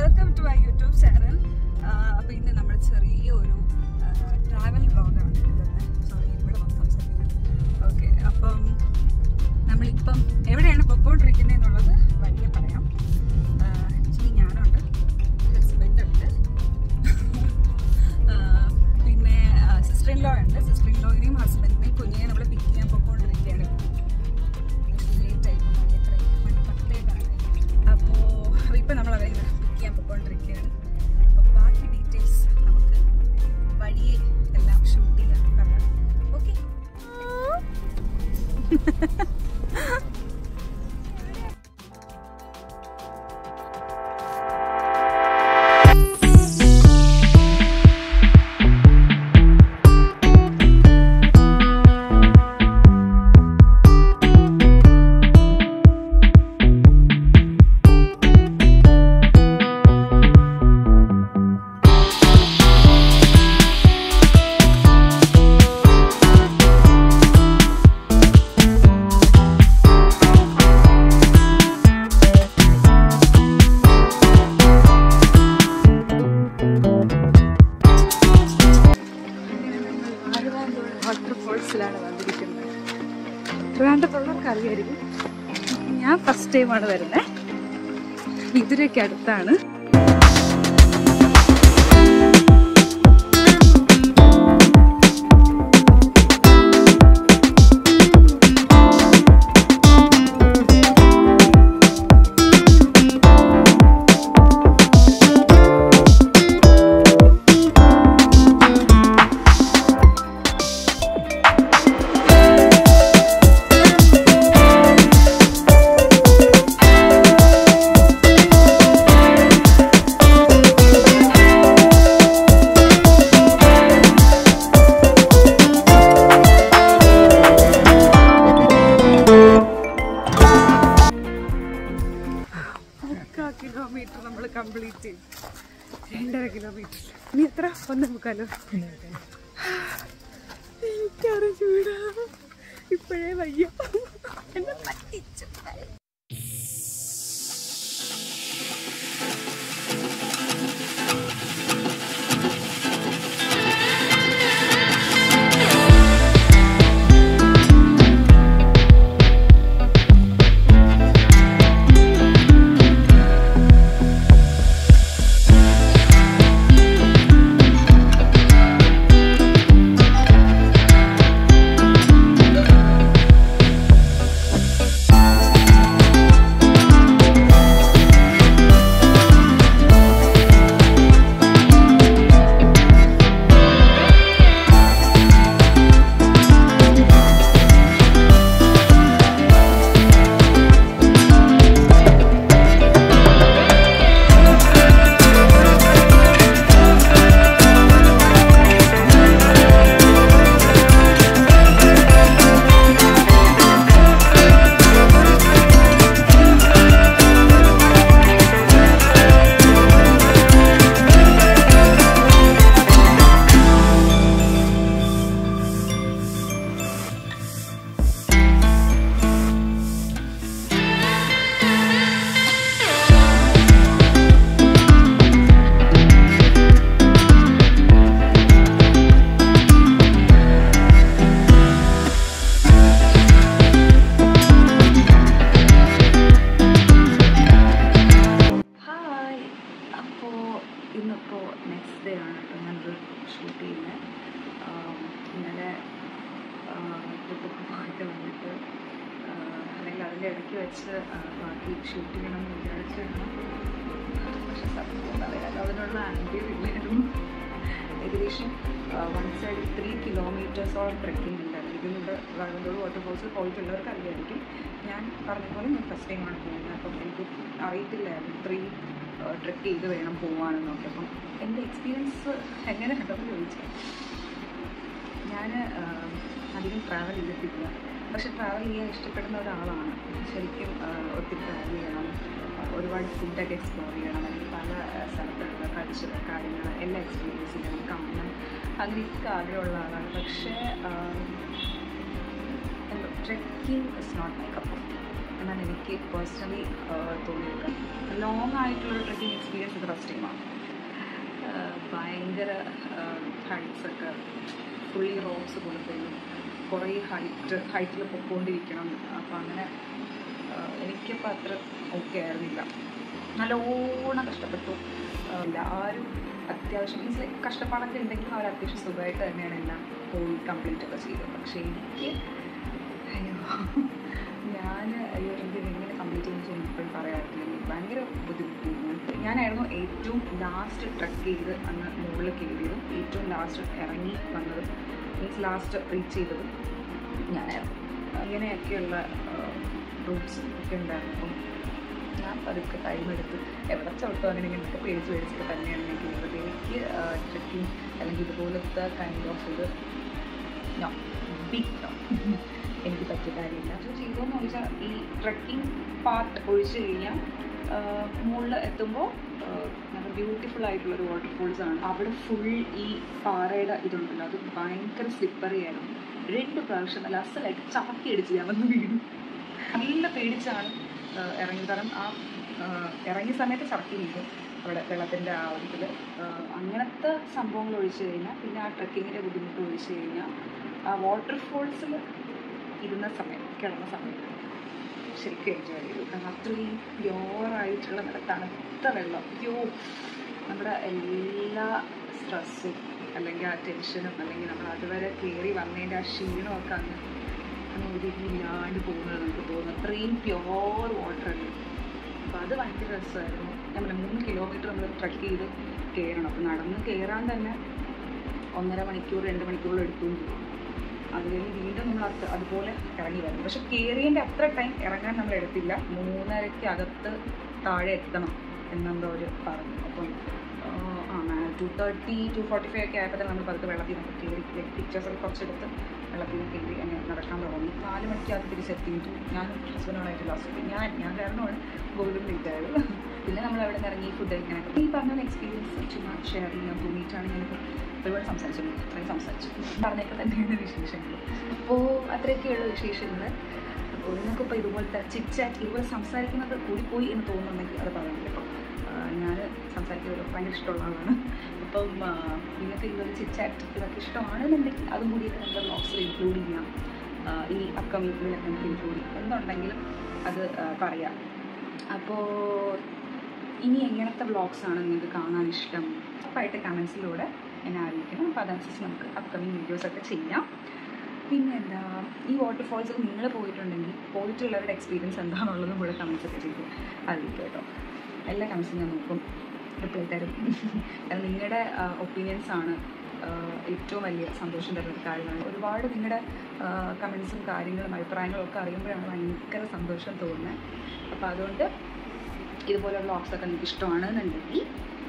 welcome to my YouTube channel അപ്പോൾ ഇന്ന് നമ്മൾ ചെറിയൊരു ട്രാവൽ വ്ളോഗാണ് എടുക്കുന്നത് സോറി ഇവിടെ വന്ന് സംസാരിക്കുന്നത് ഓക്കെ അപ്പം നമ്മളിപ്പം എവിടെയാണ് പൊക്കോണ്ടിരിക്കുന്നത് എന്നുള്ളത് വഴിയെ പറയാം ആക്ച്വലി ഞാനുണ്ട് ഹസ്ബൻഡ് ഉണ്ട് ആഹ് പിന്നെ സിസ്റ്റർ ഇൻ ലോ ഉണ്ട് സിസ്റ്റർ ഇൻ ലോയിനെയും ഹസ്ബൻഡിനെയും കുഞ്ഞിനെ നമ്മൾ പിക്ക് ചെയ്യാൻ പൊക്കോണ്ടിരിക്കുകയാണ് ലേറ്റ് ആയി മണി എത്രയായി മണി പത്തേകാലായി അപ്പോൾ ഇപ്പം നമ്മൾ അവരെ പിക്ക് ചെയ്യാൻ പൊക്കോണ്ടിരിക്കുകയാണ് അപ്പോൾ ബാക്കി ഡീറ്റെയിൽസ് നമുക്ക് വഴിയെ എല്ലാം ഷൂട്ട് ചെയ്യാൻ പറയാം ഓക്കെ വാട്ടർഫോൾസിലാണ് വന്നിരിക്കുന്നത് ട്രിവാൻഡ്രത്തുള്ളവർക്ക് അറിയായിരിക്കും ഞാൻ ഫസ്റ്റ് ടൈമാണ് വരുന്നത് വിതുരയ്ക്ക് അടുത്താണ് മുക്കാൽ കിലോമീറ്റർ നമ്മൾ കംപ്ലീറ്റ് ചെയ്തു രണ്ടര കിലോമീറ്റർ ഇനി എത്ര ഒന്ന് മുക്കാലോ എനിക്കറിഞ്ഞൂടാ ഇപ്പോഴേ വയ്യ എന്നെ പറ്റിച്ചു ഹായ് അപ്പോൾ ഇന്നിപ്പോൾ നെക്സ്റ്റ് ഡേ ആണ് കേട്ടോ ഞാനത് ഷൂട്ട് ചെയ്യുന്നത് ഇന്നലെ ട്രിപ്പൊക്കെ പോയിട്ട് വന്നിട്ട് ആഹ് അല്ലെങ്കിൽ അതിൻ്റെ ഇടയ്ക്ക് വെച്ച് ആഹ് ബാക്കി ഷൂട്ട് ചെയ്യണമെന്ന് വിചാരിച്ചിരുന്നു പക്ഷെ സത്യം പറയാൻ അതിനുള്ള ആംബിയം ഇല്ലായിരുന്നു ഏകദേശം വൺ സൈഡ് ത്രീ കിലോമീറ്റേഴ്സോളം ട്രെക്കിംഗ് ഉണ്ടായിരുന്നു ഇതിനുണ്ട് വാഴന്തോട് വാട്ടർഫോൾസിൽ പോയിട്ടുള്ളവർക്ക് അറിയായിരിക്കും ഞാൻ പറഞ്ഞ പോലെ ഞാൻ ഫസ്റ്റ് ടൈമാണ് പോകുന്നത് അപ്പം എനിക്ക് അറിയത്തില്ലായിരുന്നു ത്രീ ട്രെക്ക് ചെയ്ത് വേണം പോകാനെന്നൊക്കെ അപ്പം എൻ്റെ എക്സ്പീരിയൻസ് എങ്ങനെ ഉണ്ടെന്ന് ചോദിച്ചാൽ ഞാൻ അധികം ട്രാവൽ ചെയ്തിട്ടില്ല പക്ഷെ ട്രാവൽ ചെയ്യാൻ ഇഷ്ടപ്പെടുന്ന ഒരാളാണ് ശരിക്കും ആ, ഒത്തിരി ട്രാവൽ ചെയ്യണം ആ, ഒരുപാട് ഫുഡൊക്കെ എക്സ്പ്ലോർ ചെയ്യണം അല്ലെങ്കിൽ പല ആ, സ്ഥലത്തുള്ള കൾച്ചർ കാര്യങ്ങൾ എല്ലാം എക്സ്പീരിയൻസ് ചെയ്യണം കാണണം അങ്ങനെയൊക്കെ ആഗ്രഹമുള്ള ആളാണ് പക്ഷേ ആ, എന്താ trekking is not my cup എന്നാണ് എനിക്ക് പേഴ്സണലി തോന്നിയത് ലോങ് ആയിട്ടുള്ള ട്രക്കിംഗ് എക്സ്പീരിയൻസ് ഇത് ഫസ്റ്റ് ടൈമാണ് ഭയങ്കര ഹൈറ്റ്സ് ഒക്കെ ഫുള്ളി റോക്സ് പോലെ തരും കുറേ ഹൈറ്റ് ഹൈറ്റിൽ പൊക്കോണ്ടിരിക്കണം അപ്പം അങ്ങനെ ആഹ് എനിക്കിപ്പോൾ അത്ര ഓക്കെ ആയിരുന്നില്ല നല്ലോണം കഷ്ടപ്പെട്ടു ആഹ് എല്ലാവരും അത്യാവശ്യം മീൻസ് ലൈക്ക് കഷ്ടപ്പാടൊക്കെ ഉണ്ടെങ്കിലും അവർ അത്യാവശ്യം സുഖമായിട്ട് തന്നെയാണ് എല്ലാം പോയി കംപ്ലീറ്റ് ഒക്കെ ചെയ്തത് പക്ഷേ എനിക്ക് അയ്യോ ഞാൻ അയ്യോ എനിക്ക് എങ്ങനെ കംപ്ലീറ്റ് ചെയ്യുന്ന ഇപ്പോഴും പറയാറില്ല ഭയങ്കര ബുദ്ധിമുട്ടിയിരുന്നു ഞാനായിരുന്നു ഏറ്റവും ലാസ്റ്റ് ട്രക്ക് ചെയ്ത് അന്ന് മുകളിൽ കയറിയതും ഏറ്റവും ലാസ്റ്റ് ഇറങ്ങി വന്നതും മീൻസ് ലാസ്റ്റ് റീച്ച് ചെയ്തതും ഞാനായിരുന്നു അങ്ങനെയൊക്കെയുള്ള റൂട്ട്സ് ഒക്കെ ഉണ്ടായിരുന്നു അപ്പം ഞാൻ പതുക്കെ ടൈം എടുത്ത് എവിടെ ചവിട്ടും അങ്ങനെ ഇങ്ങനെയൊക്കെ പേടിച്ച് പേടിച്ചിട്ട് തന്നെയാണ് ഞാൻ കയറുന്നത് എനിക്ക് ട്രക്കിംഗ് അല്ലെങ്കിൽ ഇതുപോലത്തെ കൈൻഡ് ഓഫ് ഇത് നോ ബിഗ് നോ എനിക്ക് പറ്റിയ കാര്യമില്ല അത് ചെയ്തോന്ന് ചോദിച്ചാൽ ഈ ട്രക്കിംഗ് പാർട്ട് ഒഴിച്ച് കഴിഞ്ഞാൽ മുകളിൽ എത്തുമ്പോൾ നല്ല ബ്യൂട്ടിഫുൾ ആയിട്ടുള്ള ഒരു വാട്ടർഫോൾസ് ആണ് അവിടെ ഫുൾ ഈ പാറയുടെ ഇതുണ്ടല്ലോ അത് ഭയങ്കര സ്ലിപ്പറി ആയിരുന്നു രണ്ട് പ്രാവശ്യം നല്ല അസലായിട്ട് ചാക്കി അടിച്ച് ഞാൻ വന്ന് വീണു നല്ല പേടിച്ചാണ് ആഹ് ഇറങ്ങിയത് കാരണം ആ ആഹ് ഇറങ്ങിയ സമയത്ത് ചർക്കി വീഴും അവിടെ വെള്ളത്തിൻ്റെ ആ ഇതിൽ അങ്ങനത്തെ സംഭവങ്ങൾ ഒഴിച്ചു കഴിഞ്ഞാൽ പിന്നെ ആ ട്രക്കിങ്ങിൻ്റെ ബുദ്ധിമുട്ട് ഒഴിച്ചു കഴിഞ്ഞാൽ ആ വാട്ടർഫോൾസിൽ ഇരുന്ന സമയം കിടന്ന സമയത്ത് ശരിക്കും എൻജോയ് ചെയ്തു കാരണം അത്രയും പ്യോറായിട്ടുള്ള നല്ല തണുത്ത വെള്ളം അയ്യോ നമ്മുടെ എല്ലാ സ്ട്രെസ്സും അല്ലെങ്കിൽ ആ ടെൻഷനും അല്ലെങ്കിൽ നമ്മൾ അതുവരെ കയറി വന്നതിൻ്റെ ആ ക്ഷീണമൊക്കെ അങ്ങ് അങ്ങ് ഒതുങ്ങിയില്ലാണ്ട് പോകുന്നത് നമുക്ക് തോന്നുന്നു അത്രയും പ്യോർ വാട്ടർ അല്ലേ അപ്പോൾ അത് ഭയങ്കര രസമായിരുന്നു ഞാൻ പറഞ്ഞ മൂന്ന് കിലോമീറ്റർ നമ്മൾ ട്രക്ക് ചെയ്ത് കയറണം അപ്പോൾ നടന്ന് കയറാൻ തന്നെ ഒന്നര മണിക്കൂർ രണ്ട് മണിക്കൂറിൽ എടുത്തുകൊണ്ട് പോകും അത് കഴിഞ്ഞ് വീണ്ടും നമ്മൾ അത് അതുപോലെ ഇറങ്ങി വരണം പക്ഷെ കയറിയതിൻ്റെ അത്ര ടൈം ഇറങ്ങാൻ നമ്മൾ എടുത്തില്ല മൂന്നരയ്ക്ക് അകത്ത് താഴെ എത്തണം എന്നെന്തോ ഒരു പറഞ്ഞു അപ്പം ആ two thirty two forty five ഒക്കെ ആയപ്പോൾ തന്നെ നമ്മൾ പതുക്കെ വെള്ളത്തിൽ നിന്ന് കയറി പിക്ചേഴ്സൊക്കെ കുറച്ചെടുത്ത് വെള്ളത്തിൽ നിന്ന് കയറി അങ്ങനെ നടക്കാൻ തുടങ്ങി നാല് മണിക്കകത്ത് തിരിച്ചെത്തിയിട്ടു ഞാൻ ഹസ്ബൻഡോടായിട്ട് ലാസ്റ്റ് ഞാൻ ഞാൻ കാരണമാണ് ഗോൾഡൻ ലേറ്റ് ആയത് പിന്നെ നമ്മൾ അവിടെ നിന്ന് ഇറങ്ങി ഫുഡ് കഴിക്കാനൊക്കെ ഈ പറഞ്ഞ എക്സ്പീരിയൻസ് ചുമ്മാ ഷെയർ ചെയ്യാൻ തോന്നിയിട്ടാണ് ഞാനിപ്പോൾ ഒരുപാട് സംസാരിച്ചു അത്രയും സംസാരിച്ചു പറഞ്ഞൊക്കെ തന്നെയാണ് വിശേഷങ്ങൾ അപ്പോൾ അത്രയൊക്കെയുള്ള വിശേഷങ്ങൾ അപ്പോൾ നിങ്ങൾക്കിപ്പോൾ ഇതുപോലത്തെ ചിറ്റാറ്റ് ഇതുപോലെ സംസാരിക്കുന്നത് കൂടിപ്പോയി എന്ന് തോന്നുന്നുണ്ടെങ്കിൽ അത് പറയാൻ കേട്ടോ ഞാൻ സംസാരിക്കുന്നത് ഭയങ്കര ഇഷ്ടമുള്ള ആളാണ് അപ്പം ആ, നിങ്ങൾക്ക് ഇതുപോലെ ചിറ്റാറ്റ് ഇതൊക്കെ ഇഷ്ടമാണെന്നുണ്ടെങ്കിൽ അതും കൂടിയിട്ട് നമ്മുടെ ബ്ലോഗ്സിൽ ഇൻക്ലൂഡ് ചെയ്യാം ആ, ഈ അപ്കമിങ് ഇതിലൊക്കെ നമുക്ക് ഇൻക്ലൂഡ് ചെയ്യാം എന്തുണ്ടെങ്കിലും അത് ആ, പറയാം അപ്പോൾ ഇനി എങ്ങനത്തെ വ്ളോഗ്സാണ് നിങ്ങൾക്ക് കാണാൻ ഇഷ്ടം ഉറപ്പായിട്ട് കമൻസിലൂടെ എന്നെ അറിയിക്കണം അപ്പോൾ അതനുസരിച്ച് നമുക്ക് അപ്കമിങ് വീഡിയോസൊക്കെ ചെയ്യാം പിന്നെ എന്താ ഈ വാട്ടർഫോൾസിൽ നിങ്ങൾ പോയിട്ടുണ്ടെങ്കിൽ പോയിട്ടുള്ളവരുടെ എക്സ്പീരിയൻസ് എന്താണെന്നുള്ളതും കൂടെ കമൻസ് ഒക്കെ ചെയ്ത് അറിയിക്കും കേട്ടോ എല്ലാ കമൻസും ഞാൻ നോക്കും റിപ്ലൈ തരും കാരണം നിങ്ങളുടെ ഒപ്പീനിയൻസ് ആണ് ആഹ് ഏറ്റവും വലിയ സന്തോഷം തരുന്ന ഒരു കാര്യമാണ് ഒരുപാട് നിങ്ങളുടെ കമൻസും കാര്യങ്ങളും അഭിപ്രായങ്ങളും ഒക്കെ അറിയുമ്പോഴാണ് ഭയങ്കര സന്തോഷം തോന്നുന്നത് അപ്പോൾ അതുകൊണ്ട് ഇതുപോലെ വ്ളോഗ്സൊക്കെ നിങ്ങൾക്ക് ഇഷ്ടമാണെന്നുണ്ടെങ്കിൽ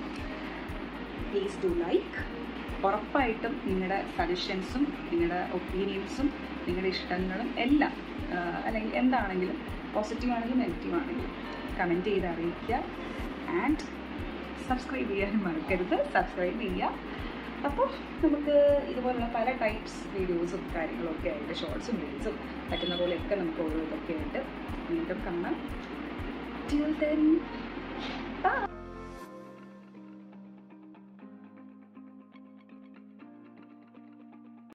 പ്ലീസ് ഡു ലൈക്ക് ഉറപ്പായിട്ടും നിങ്ങളുടെ സജഷൻസും നിങ്ങളുടെ ഒപ്പീനിയൻസും നിങ്ങളുടെ ഇഷ്ടങ്ങളും എല്ലാം ആഹ് അല്ലെങ്കിൽ എന്താണെങ്കിലും പോസിറ്റീവ് ആണെങ്കിലും നെഗറ്റീവ് ആണെങ്കിലും കമൻറ്റ് ചെയ്ത് അറിയിക്കുക ആൻഡ് സബ്സ്ക്രൈബ് ചെയ്യാനും മറക്കരുത് സബ്സ്ക്രൈബ് ചെയ്യുക അപ്പോൾ നമുക്ക് ഇതുപോലുള്ള പല ടൈപ്സ് വീഡിയോസും കാര്യങ്ങളും ഒക്കെ ആയിട്ട് ഷോർട്സും വീഡിയോസും പറ്റുന്ന പോലെയൊക്കെ നമുക്ക് ഓരോ ഇതൊക്കെ ആയിട്ട് വീണ്ടും കാണാം Till then,